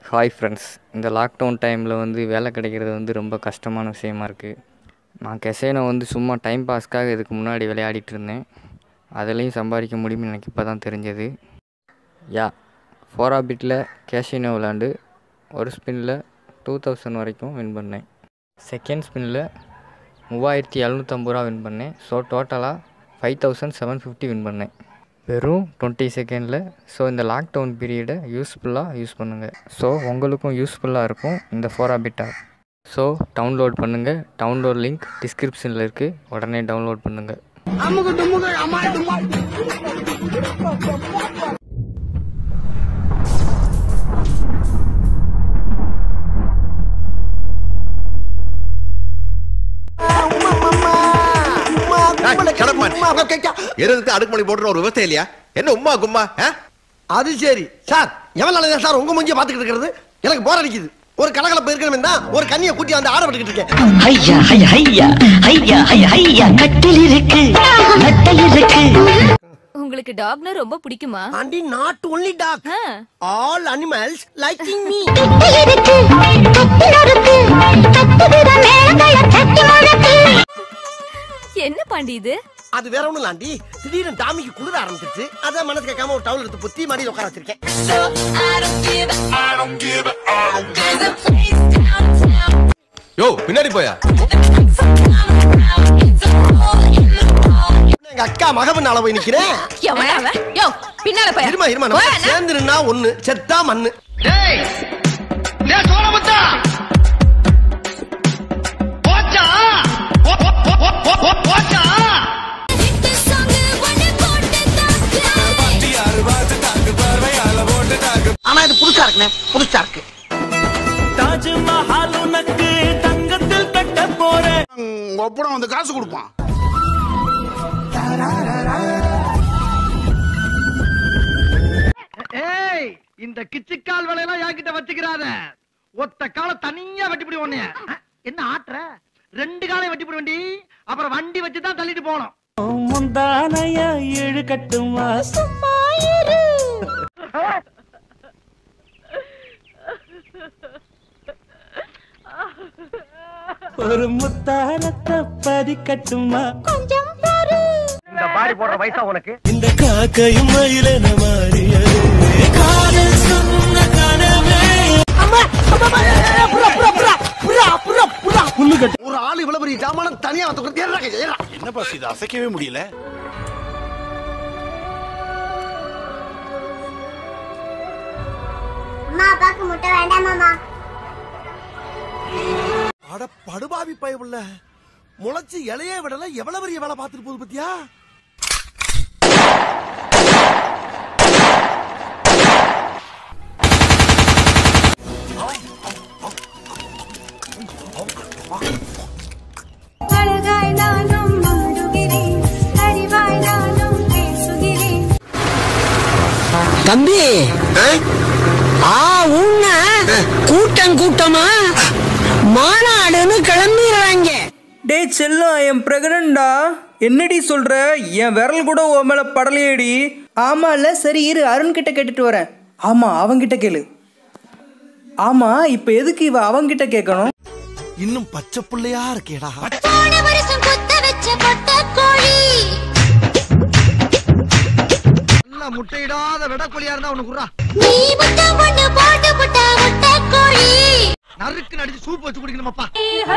Hi friends இந்த lockdown டைமில் வந்து வேலை கிடைக்கிறது வந்து ரொம்ப கஷ்டமான விஷயமா இருக்குது நான் கெசேனோ வந்து சும்மா டைம் பாஸ்க்காக இதுக்கு முன்னாடி விளையாடிட்டு இருந்தேன் அதுலேயும் சம்பாதிக்க முடியும்னு எனக்கு இப்போ தான் தெரிஞ்சது யா ஃபோரா பிட்டில் கேஷினோ விளாண்டு ஒரு ஸ்பின்னில் டூ தௌசண்ட் வரைக்கும் வின் பண்ணேன் செகண்ட் ஸ்பின்னில் மூவாயிரத்தி எழுநூற்றம்பது ரூபா வின் பண்ணேன் ஸோ டோட்டலாக five thousand seven fifty win பண்ணேன் வெறும் டுவெண்ட்டி செகண்டில் ஸோ இந்த லாக்டவுன் பீரியடை யூஸ்ஃபுல்லாக யூஸ் பண்ணுங்கள் ஸோ உங்களுக்கும் யூஸ்ஃபுல்லாக இருக்கும் இந்த ஃபோரா பிட் ஆப் ஸோ டவுன்லோட் பண்ணுங்கள் டவுன்லோட் லிங்க் டிஸ்கிரிப்ஷனில் இருக்குது உடனே டவுன்லோட் பண்ணுங்கள் எருக்கு அடுக்குமணி போட்டு ஒரு விவசாயம் இல்லையா என்ன உம்மா கும்மா ஆ? அது சரி சார் எவ்வளவு நாளைக்கு சார் உங்க மூஞ்சிய பாத்துக்கிட்டு இருக்கிறது எனக்கு போர் அடிக்குது ஒரு கலகலப்பு இருக்கணும் தான் ஒரு கண்ணியை கூட்டி வந்து ஆடப்பட்டுக்கிட்டு இருக்கேன் ஐயா ஐயா ஐயா ஐயா ஐயா ஐயா கட்டில் இருக்கு நட்டை இருக்கு உங்களுக்கு டாக்னா ரொம்ப பிடிக்குமா ஆண்டி நாட் ஒன்லி டாக் ஆ. ஆல் அனிமல்ஸ் லைக்கிங் மீ என்ன பாண்டி இது அது வேற ஒண்ணும் ஆண்டி திடீர்னு டாமிக்கு குளிர ஆரம்பிச்சிருச்சு அதான் மனசு கேட்காம ஒரு டவுல் எடுத்து புத்தி மடியில் உட்கார வச்சிருக்கேன் யோ பின்னாடி போயா எங்க அக்கா மகபன் அளவு நிக்கிறேன் எவன் அவன்? யோ, பின்னால போய் இருமா இருமா நம்ம சேர்ந்து நின்னா ஒண்ணு செத்தா மண்ணு ஆனா இது புதுசா இருக்குண்ணே புதுசா இருக்கு ஒப்படம் வந்து காசு கொடுப்பான் ஏய் இந்த கிச்சிக்கால் வேலையெல்லாம் என்கிட்ட வச்சுக்கிறாத ஒத்த கால தனியா வெட்டிப்பிடி ஒண்ணு என்ன ஆட்டுற ரெண்டு காலையும் வெட்டிப்பிடி வண்டி அப்புறம் வண்டி வச்சு தான் தள்ளிட்டு போகணும் முந்தானையா ஏழு கட்டுமா ஒரு முத்தாரத்தை பதிக்கட்டுமா இந்த பாடி போடுற வயசா உனக்கு இந்த காக்கையும் மயிலென மாறியது காதல் சொன்ன கனவே ஒரு ஆள் இவ்வளவு பெரிய ஜாமான் தனியா வந்து ஏறா என்ன பாஸ் இது அசைக்கவே முடியல அம்மா அப்பாக்கு முட்டை வேண்டாம் மாமா அட படுபாவி பயவுள்ள முளைச்சு இலையே விடல எவ்வளவு பெரிய வேலை பார்த்துட்டு போகுது பத்தியா அழகாய் நானும் மாறுகிறேன் அறிவாய் நானும் பேசுகிறேன் தம்பி ஆ உன்ன கூட்டம் கூட்டமா மாநாடுன்னு கிளம்பிடுறாங்க டேய் செல்லம் என் பிரெக்னண்டா என்னடி சொல்ற என் விரல் கூட உன் மேல படலையேடி ஆமால சரி இரு அருண் கிட்ட கேட்டுட்டு வரேன் ஆமா அவங்கிட்ட கேளு ஆமா இப்ப எதுக்கு இவ அவங்கிட்ட கேட்கணும் இன்னும் பச்சை புள்ளையா இருக்கேடா போன வருஷம் கொத்த வச்ச பொட்ட கோழி நல்லா முட்டையிடாத விடக்கொலியா இருந்தா உனக்கு குறா நீ முட்டை ஒண்ணு போட்டு புட்ட முட்டை கோழி நறுக்கு நடிச்சு சூப் வச்சு குடிக்கணுமாப்பா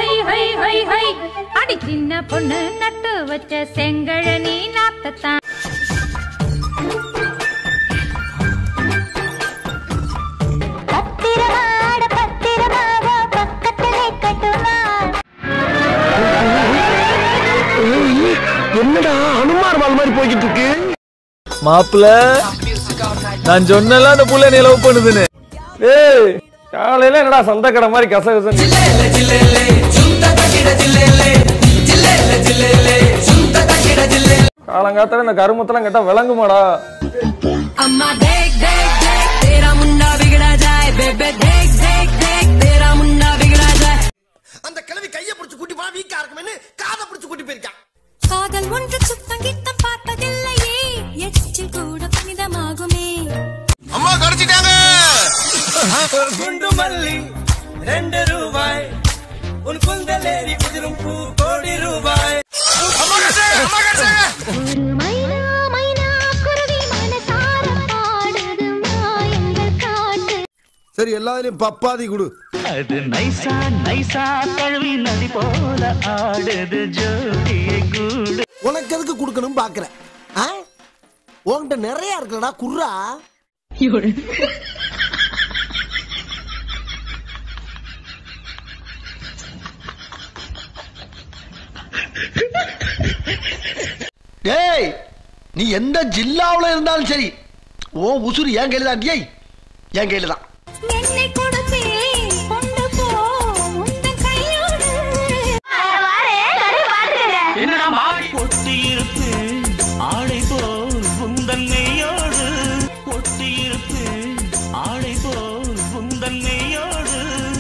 அடி சின்ன பொண்ணு நட்டு வச்ச செங்கழனி நாத்தத்தான் பத்திரமாட பத்திரமாக பக்கத்திலே கட்டுமா என்னடா அனுமார் வால் மாதிரி போய்கிட்டு இருக்கு மாப்பிள்ள நான் சொன்னல அந்த புள்ள நீ லவ் பண்ணுதுன்னு ஏய் காலையில என்னடா சந்த கடை மாதிரி கசகசன்னு காலங்காத்தால இந்த கருமத்தெல்லாம் கேட்டா விளங்குமாடா அம்மா தேக் தேக் தேக் தேரா முன்னா பிகடா ஜாய் பேபே தேக் தேக் தேக் தேரா முன்னா பிகடா ஜாய் அந்த கிழவி கைய பிடிச்சு கூட்டி போனா வீக்கா இருக்குமேன்னு காதை பிடிச்சு கூட்டி போயிருக்கான் காதல் ஒன்று சுத்தம் கித்தம் பார்ப்பதில்லையே எச்சில் கூட புனிதமாகுமே அம்மா கடிச்சிட்டாங்க குண்டு மல்லி ரெண்டு ரூபாய் உன் குந்தலேறி குதிரும் பூ கோடி ரூபாய் ஒரு மைனா மைனா குருவி மனசார பாடுது மாயங்கள் காட்டு சரி எல்லாத்துலயும் பப்பாதி கொடு அது நைசா நைசா தழுவி நதி போல ஆடுது ஜோடியை கூடு உனக்கு எதுக்கு கொடுக்கணும் பாக்குறேன் ஆ? உன்கிட்ட நிறைய இருக்குல்லடா குர்ரா டேய் நீ எந்த ஜில்லாவுல இருந்தாலும் சரி ஓ உசுறு என் கையில தான் டேய் என் கையில தான் என்னை கொடுப்பேன் கொண்டு போ உந்தன் கையோடு என்னடா மாடி ஒட்டி இருப்பு ஆடை போல் குந்தன் நெய்யோடு ஒட்டி இருப்பு ஆடை போல் குந்தன் நெய்யோடு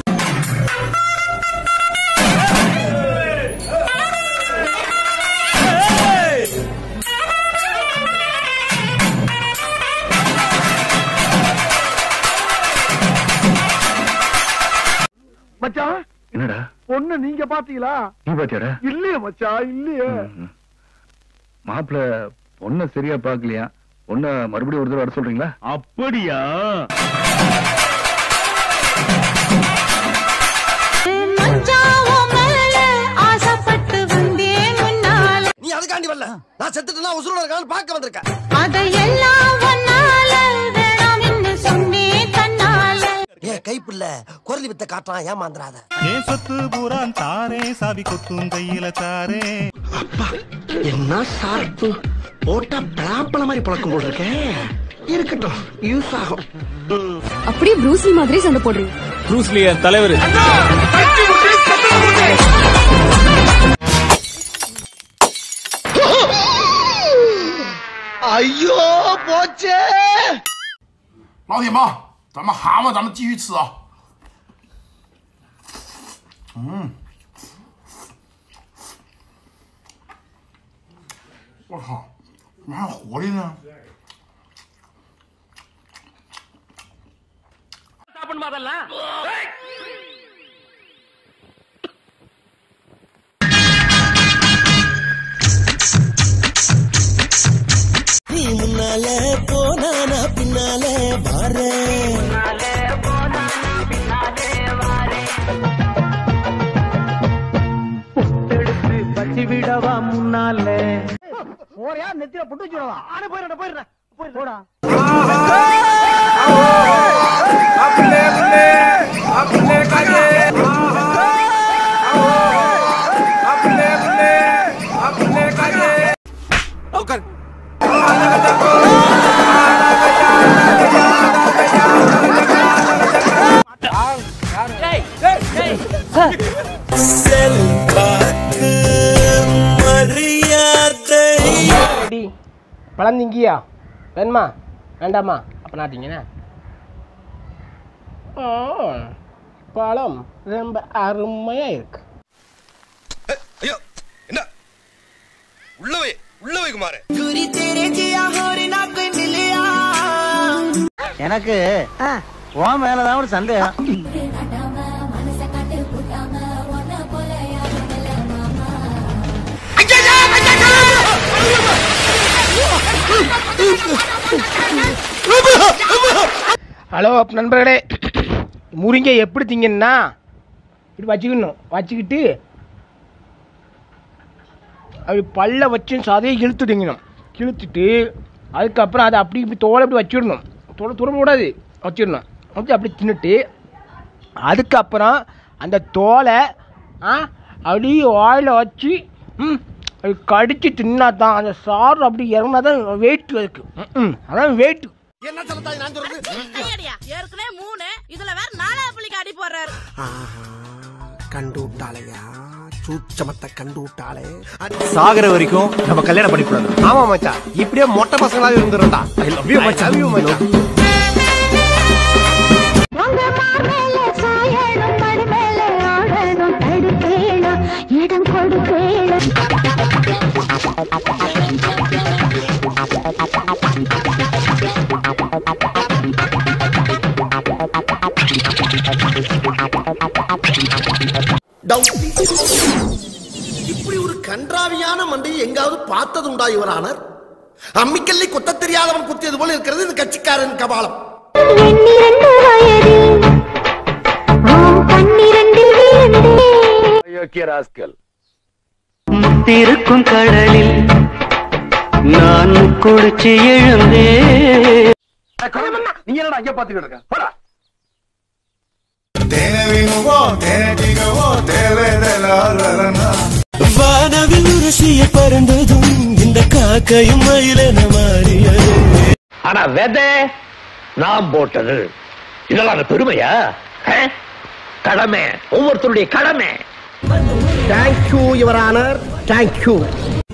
மச்சான் என்னடா பொண்ணு நீங்க பாத்தீங்களா நீ பாத்தியாடா இல்லையே மச்சான் இல்லையே மாப்பிள்ள பொண்ண சரியா பாக்கலையா பொண்ண மறுபடியும் ஒரு தடவை வர சொல்றீங்களா அப்படியா மச்சான் உன் மேல ஆசைப்பட்டு வந்தேன் முன்னால நீ அதுக்காண்டி வரல நான் செத்துட்டேன்னா உசுரோட இருக்கான்னு பார்க்க வந்திருக்கேன் அதையெல்லாம் ஒன்னால வேணாம் என்று சொன்னேன் தன்னால ஏ கைப்புள்ள குரலி வித்த காட்டலாம் ஏமாந்துறாத ஏன் சொத்து பூரான் தாரே சாவி கொத்தும் கையில தாரே என்ன சார்பு போட்டா பலாப்பழ மாதிரி பழக்கம் போல் இருக்கே இருக்கட்டும் யூஸ் ஆகும் அப்படியே ப்ரூஸ்லி மாதிரி சண்டை போடுறீங்க ப்ரூஸ்லி என் தலைவர் ஐயோ போச்சே 老铁们，咱们蛤蟆，咱们继续吃啊！嗯，我靠，怎么还有活的呢？ நீ முன்னால போனானா பின்னால வாரேன் வச்சு விடவா முன்னாலே போறியா நெத்தியில புட்டு வச்சுடலாம் ஆனே போயிடுறேன் போயிடுறேன் போயிடு போடா ரெடி பழம் திங்கியா வேணுமா வேண்டாமா அப்போ நான் திங்கினேன் பழம் ரொம்ப அருமையாக இருக்கு ஐயோ என்ன உள்ள வை உள்ள வை குமார் எனக்கு உன் மேலதான் ஒரு சந்தேகம் ஹலோ நண்பர்களே முருங்கை எப்படி திங்கன்னா இப்படி வச்சுக்கணும் வச்சுக்கிட்டு அப்படி பல்ல வச்சு சதையை இழுத்து திங்கணும் இழுத்துட்டு அதுக்கப்புறம் அதை அப்படி இப்படி தோலை அப்படி வச்சிடணும் தோலை துறம்ப கூடாது வச்சிடணும் வச்சு அப்படி தின்னுட்டு அதுக்கப்புறம் அந்த தோலை ஆ அப்படியே வாயில் வச்சு ம் அது கடிச்சு தின்னா தான் அந்த சாறு அப்படி இறங்கினா தான் வெயிட் இருக்கு ம், ம் அதான் வெயிட் என்ன சொல்லத்தாய் நான் சொல்றது ஏற்கனவே மூணு இதுல வேற நாலாவது புள்ளிக்கு அடி போடுறாரு கண்டு விட்டாளையா சூச்சமத்தை கண்டு விட்டாளே சாகர வரைக்கும் நம்ம கல்யாணம் பண்ணிக்கூடாது ஆமா மச்சான் இப்படியே மொட்டை பசங்களாவே இருந்துருந்தா ஐ லவ் யூ மச்சான் லவ் யூ மச்சான் உங்க மார்மேல சாயணும் மறுமேல ஆடணும் தடுப்பேணும் இடம் கொடுப்பேணும் இப்படி ஒரு கன்றாவியான மண்டையை எங்காவது பார்த்தது உண்டா இவரானர் அம்மிக்கல்லை குத்த தெரியாதவன் குத்தியது போல இருக்கிறது இந்த கட்சிக்காரன் கபாலம் முத்திருக்கும் கடலில் நான் குளிச்சு எழுந்தே நீ என்னடா அங்க பாத்துக்கிட்டு இருக்க போடா வானவில் உரசிய பறந்ததும் இந்த காக்கையும் மயிலென மாறியது ஆனா விதை நாம் போட்டது இதெல்லாம் பெருமையா அஹ்? கடமை ஒவ்வொருத்தருடைய கடமை தேங்க்யூ யுவர் ஆனர் தேங்க்யூ